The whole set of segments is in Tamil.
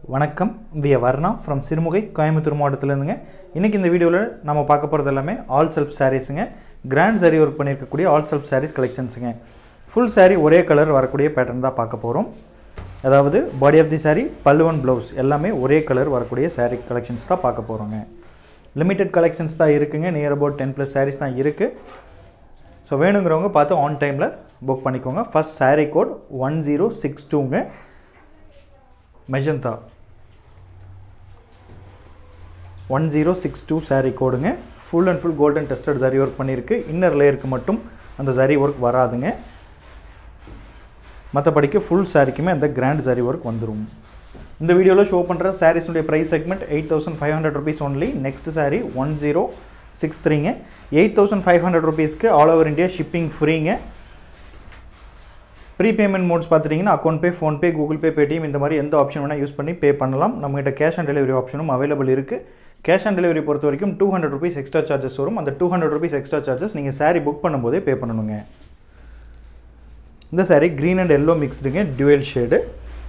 வணக்கம் வி வர்ணா ஃப்ரம் சிறுமுகை கோயம்புத்தூர் மாவட்டத்திலேருந்துங்க இன்றைக்கி இந்த வீடியோவில் நம்ம பார்க்க போகிறது எல்லாமே ஆல் செல்ஃப் சாரீஸுங்க கிராண்ட் saree ஒர்க் பண்ணியிருக்கக்கூடிய ஆல் செல்ஃப் sarees கலெக்ஷன்ஸுங்க ஃபுல் saree ஒரே கலர் வரக்கூடிய பேட்டர்ன் தான் பார்க்க போகிறோம் அதாவது பாடி ஆஃப் தி saree பல்லுவன் ப்ளவுஸ் எல்லாமே ஒரே கலர் வரக்கூடிய saree கலெக்ஷன்ஸ் தான் பார்க்க போகிறோங்க லிமிட்டெட் கலெக்ஷன்ஸ் தான் இருக்குங்க near about ten plus sarees தான் இருக்குது ஸோ வேணுங்கிறவங்க பார்த்து ஆன் டைமில் புக் பண்ணிக்கோங்க first saree code one zero six டூங்க magenta one zero six two sari கோடுங்க full and full golden tested zari work பண்ணியிருக்கு இன்னர் லேயருக்கு மட்டும் அந்த சரி ஒர்க் வராதுங்க மற்றபடிக்கு ஃபுல் சாரிக்குமே அந்த கிராண்ட் சாரி ஒர்க் வந்துடும் இந்த வீடியோவில் ஷோ பண்ணுற சாரீஸுடைய price segment eight thousand five hundred rupees only next sari one zero six த்ரீங்க எயிட் தௌசண்ட் ஃபைவ் ஹண்ட்ரட் ருபீஸ்க்கு ஆல் ஓவர் இந்தியா ஷிப்பிங் ஃப்ரீங்க ப்ரீ பேமெண்ட் மோட்ஸ் பார்த்துட்டிங்கன்னா account pay PhonePe Google Pay Paytm இந்த மாதிரி எந்த ஆப்ஷன் வேணால் யூஸ் பண்ணி பே பண்ணலாம் நம்மகிட்ட கேஷ் ஆன் டெலிவரி ஆப்ஷனும் அவைலபிள் இருக்குது கேஷ் ஆன் டெலிவரி பொறுத்த வரைக்கும் two hundred rupees extra charges வரும் அந்த two hundred rupees extra charges நீங்கள் saree புக் பண்ணும்போதே பே பண்ணணுங்க இந்த saree க்ரீன் அண்ட் எல்லோ மிக்ஸ்டுங்க டியூவல் ஷேடு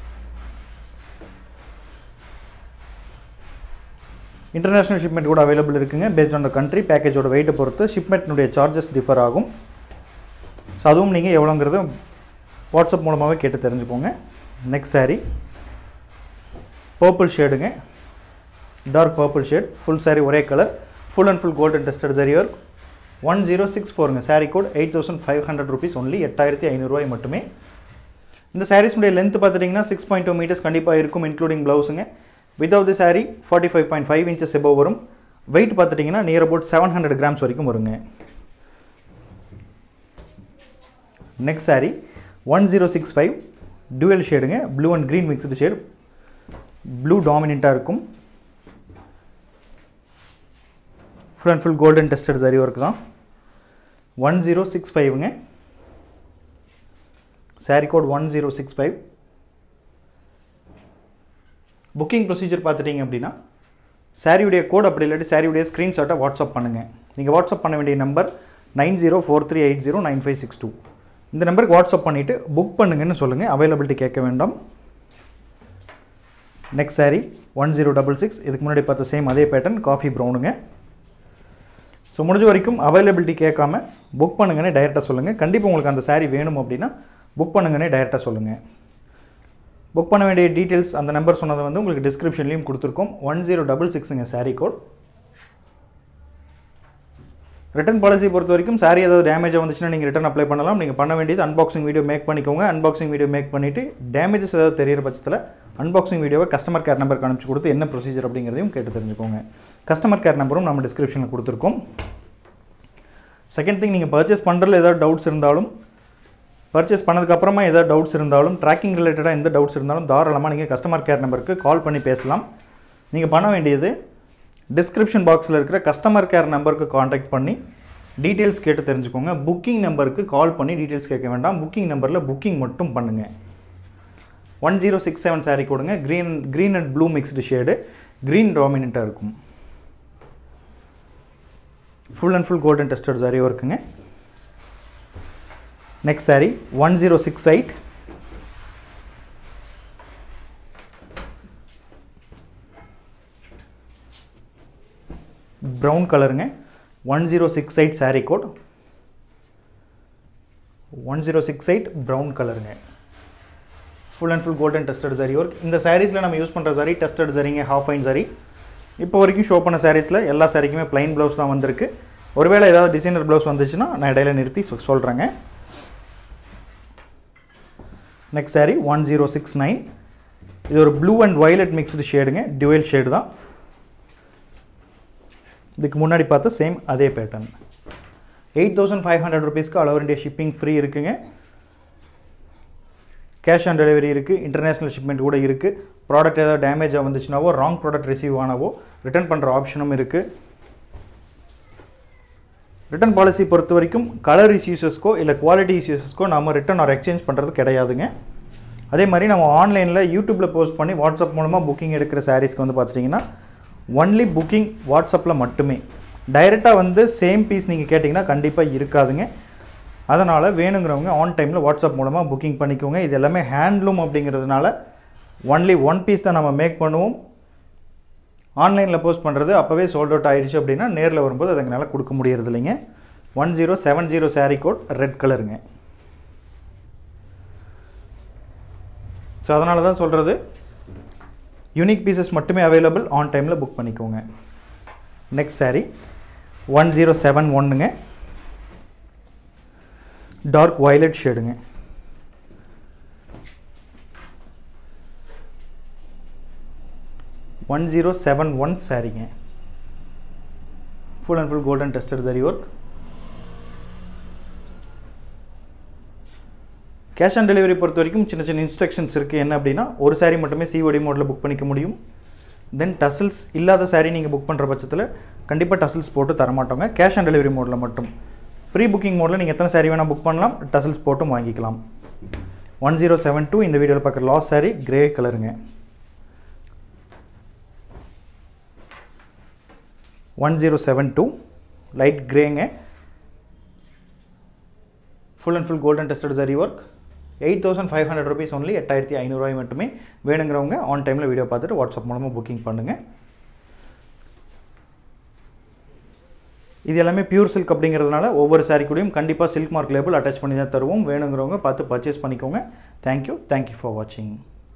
இன்டர்நேஷ்னல் ஷிப்மெண்ட் கூட அவைலபிள் இருக்குங்க பேஸ்ட் ஆன் த கண்ட்ரி பேக்கேஜோட வெயிட்டை பொறுத்து ஷிப்மெண்ட்னுடைய சார்ஜஸ் டிஃபர் ஆகும் ஸோ அதுவும் நீங்கள் எவ்வளோங்கிறது வாட்ஸ்அப் மூலமாகவே கேட்டு தெரிஞ்சுக்கோங்க நெக்ஸ்ட் saree பர்பிள் ஷேடுங்க dark purple shade full saree ஒரே colour full and full golden tested zari work one zero six ஃபோருங்க saree code eight thousand five hundred rupees only எட்டாயிரத்தி ஐநூறுரூவாய் மட்டுமே இந்த சாரீஸுடைய லென்த் பார்த்துட்டிங்கன்னா சிக்ஸ் பாயிண்ட் டூ மீட்டர்ஸ் கண்டிப்பாக இருக்கும் இன்க்ளூடிங் ப்ளவுஸுங்க without the saree forty five point five inches above வரும் வெயிட் பார்த்துட்டிங்கன்னா near about seven hundred grams வரைக்கும் வருங்க next saree one zero six five dual ஷேடுங்க blue and green mixed shade blue டாமினண்ட்டாக இருக்கும் full and full golden tested zari work தான் ஒன் ஜீரோ சிக்ஸ் ஃபைவ்ங்க saree code one zero six five booking procedure பார்த்துட்டிங்க அப்படின்னா சாரியுடைய கோட் அப்படி இல்லாட்டி சாரியுடைய ஸ்க்ரீன்ஷாட்டை வாட்ஸ்அப் பண்ணுங்கள் நீங்கள் வாட்ஸ்அப் பண்ண வேண்டிய number nine zero four three eight zero nine five six two இந்த நம்பருக்கு வாட்ஸ்அப் பண்ணிவிட்டு புக் பண்ணுங்கன்னு சொல்லுங்கள் அவைலபிலிட்டி கேட்க வேண்டாம் next saree one zero double six இதுக்கு முன்னாடி பார்த்த சேம் அதே பேட்டர்ன் காஃபி ப்ரௌனுங்க ஸோ முடிஞ்ச வரைக்கும் அவைலபிலிட்டி கேட்காம புக் பண்ணுங்கன்னே டைரெக்டாக சொல்லுங்கள் கண்டிப்பாக உங்களுக்கு அந்த saree வேணும் அப்படின்னா புக் பண்ணுங்கன்னே டைரெக்டாக சொல்லுங்கள் புக் பண்ண வேண்டிய டீட்டெயில்ஸ் அந்த நம்பர் சொன்னதை வந்து உங்களுக்கு டிஸ்கிரிப்ஷன்லேயும் கொடுத்துருக்கோம் ஒன் ஜீரோ டபுள் சிக்ஸுங்க saree கோட் ரிட்டன் பாலிசி பொறுத்த வரைக்கும் சாரி ஏதாவது டேமேஜாக வந்துச்சுன்னா நீங்கள் ரிட்டன் அப்ளை பண்ணலாம் நீங்கள் பண்ண வேண்டியது அன்பாக்சிங் வீடியோ மேக் பண்ணிக்கோங்க அன்பாக்சிங் வீடியோ மேக் பண்ணிவிட்டு டேமேஜஸ் ஏதாவது தெரியிற பட்சத்தில் அன்பாக்சிங் வீடியோவை கஸ்டமர் கேர் நம்பருக்கு அனுப்பிச்சு கொடுத்து என்ன ப்ரொசீஜர் அப்படிங்கிறதையும் கேட்டு தெரிஞ்சுக்கோங்க கஸ்டமர் கேர் நம்பரும் நம்ம டிஸ்கிரிப்ஷனில் கொடுத்துருக்கோம் செகண்ட் திங் நீங்கள் பர்ச்சேஸ் பண்ணுறதுல ஏதாவது டவுட்ஸ் இருந்தாலும் பர்ச்சேஸ் பண்ணதுக்கப்புறமா ஏதாவது டவுட்ஸ் இருந்தாலும் ட்ராக்கிங் ரிலேட்டடாக எந்த டவுட்ஸ் இருந்தாலும் தாராளமாக நீங்கள் கஸ்டமர் கேர் நம்பருக்கு கால் பண்ணி பேசலாம் நீங்கள் பண்ண வேண்டியது டிஸ்கிரிப்ஷன் பாக்ஸில் இருக்கிற கஸ்டமர் கேர் நம்பருக்கு காண்டாக்ட் பண்ணி டீட்டெயில்ஸ் கேட்டு தெரிஞ்சுக்கோங்க புக்கிங் நம்பருக்கு கால் பண்ணி டீட்டெயில்ஸ் கேட்க வேண்டாம் புக்கிங் நம்பரில் புக்கிங் மட்டும் பண்ணுங்கள் one zero six seven sari கொடுங்க green green and blue mixed shade green டாமினண்ட்டாக இருக்கும் full and full golden tested zari ஒர்க்குங்க next saree one zero six eight brown கலருங்க one zero six eight saree code one zero six eight brown கலருங்க full and full golden tested zari work இந்த சாரீஸில் நம்ம யூஸ் பண்ணுற சரி டெஸ்டட் சரிங்க ஹாஃப் ஃபைன் சரி இப்போ வரைக்கும் ஷோ பண்ண சாரீஸில் எல்லா சாரிக்குமே ப்ளைன் ப்ளவுஸ் தான் வந்திருக்கு ஒருவேளை ஏதாவது டிசைனர் ப்ளவுஸ் வந்துச்சுன்னா நான் இடையில நிறுத்தி சொ- சொல்கிறேங்க next saree one zero six nine இது ஒரு ப்ளூ அண்ட் வயலட் மிக்ஸ்டு ஷேடுங்க டியூவல் ஷேடு தான் இதுக்கு முன்னாடி பார்த்த சேம் அதே pattern eight thousand five hundred ருபீஸ்க்கு all over India shipping free இருக்குங்க கேஷ் ஆன் டெலிவரி இருக்குது இன்டர்நேஷ்னல் ஷிப்மெண்ட் கூட இருக்குது ப்ராடக்ட் ஏதாவது டேமேஜாக வந்துச்சுனாவோ ராங் ப்ராடக்ட் ரிசீவ் ஆனவோ ரிட்டர்ன் பண்ணுற ஆப்ஷனும் இருக்குது ரிட்டர்ன் பாலிசி பொறுத்த வரைக்கும் கலர் இஷ்யூஸஸ்க்கோ இல்லை குவாலிட்டி இஷ்யூஸஸ்க்கோ நம்ம ரிட்டர்ன் ஆர் எக்ஸ்சேஞ்ச் பண்ணுறது கிடையாதுங்க அதே மாதிரி நம்ம ஆன்லைனில் யூடியூப்பில் போஸ்ட் பண்ணி வாட்ஸ்அப் மூலமாக புக்கிங் எடுக்கிற சாரீஸ்க்கு வந்து பார்த்துட்டிங்கன்னா ஒன்லி புக்கிங் வாட்ஸ்அப்பில் மட்டுமே டைரெக்டாக வந்து சேம் பீஸ் நீங்கள் கேட்டிங்கன்னா கண்டிப்பாக இருக்காதுங்க அதனால் வேணுங்கிறவங்க ஆன் டைமில் வாட்ஸ்அப் மூலமாக புக்கிங் பண்ணிக்கோங்க இது எல்லாமே ஹேண்ட்லூம் அப்படிங்கிறதுனால ஒன்லி ஒன் பீஸ் தான் நம்ம மேக் பண்ணுவோம் ஆன்லைனில் போஸ்ட் பண்ணுறது அப்போவே சோல்ட் அவுட் ஆயிடுச்சு அப்படின்னா நேரில் வரும்போது அது எங்களால் கொடுக்க முடியறது இல்லைங்க one zero seven zero sari code red கலருங்க ஸோ அதனால தான் சொல்கிறது யூனிக் பீசஸ் மட்டுமே அவைலபிள் ஆன் டைமில் புக் பண்ணிக்கோங்க next sari one zero seven ஒன்றுங்க டார்க் வயலட் ஷேடுங்க ஒன் ஜீரோ செவன் ஒன் சாரீங்க full and full golden tested zari work cash on delivery பொறுத்த வரைக்கும் சின்ன சின்ன இன்ஸ்ட்ரக்ஷன்ஸ் இருக்குது என்ன அப்படின்னா ஒரு சாரீ மட்டுமே சிஓடி மோடில் புக் பண்ணிக்க முடியும் தென் டசில்ஸ் இல்லாத சாரீ நீங்கள் புக் பண்ணுற பட்சத்தில் கண்டிப்பாக டசில்ஸ் போட்டு தரமாட்டோங்க கேஷ் ஆன் டெலிவரி மோடில் மட்டும் ப்ரீ புக்கிங் மோடில் நீங்கள் எத்தனை சாரீ வேணால் புக் பண்ணலாம் டசில்ஸ் போட்டும் வாங்கிக்கலாம் ஒன் ஜீரோ செவன் டூ இந்த வீடியோவில் பார்க்குற லாஸ் சாரீ கிரே கலருங்க one zero seven two light கிரேங்க full and full golden tested zari work eight thousand five hundred rupees only எட்டாயிரத்தி ஐநூறுரூவாய் மட்டுமே வேணுங்கிறவங்க ஆன் டைமில் வீடியோ பார்த்துட்டு வாட்ஸ்அப் மூலமாக புக்கிங் பண்ணுங்கள் இது எல்லாமே பியூர் சில்க் அப்படிங்கிறதுனால ஒவ்வொரு சாரீ கூடயும் கண்டிப்பாக சில்க் மார்க் லேபிள் அட்டாச் பண்ணி தான் தருவோம் வேணுங்கிறவங்க பார்த்து பர்ச்சேஸ் பண்ணிக்கோங்க தேங்க்யூ தேங்க்யூ ஃபார் வாட்சிங்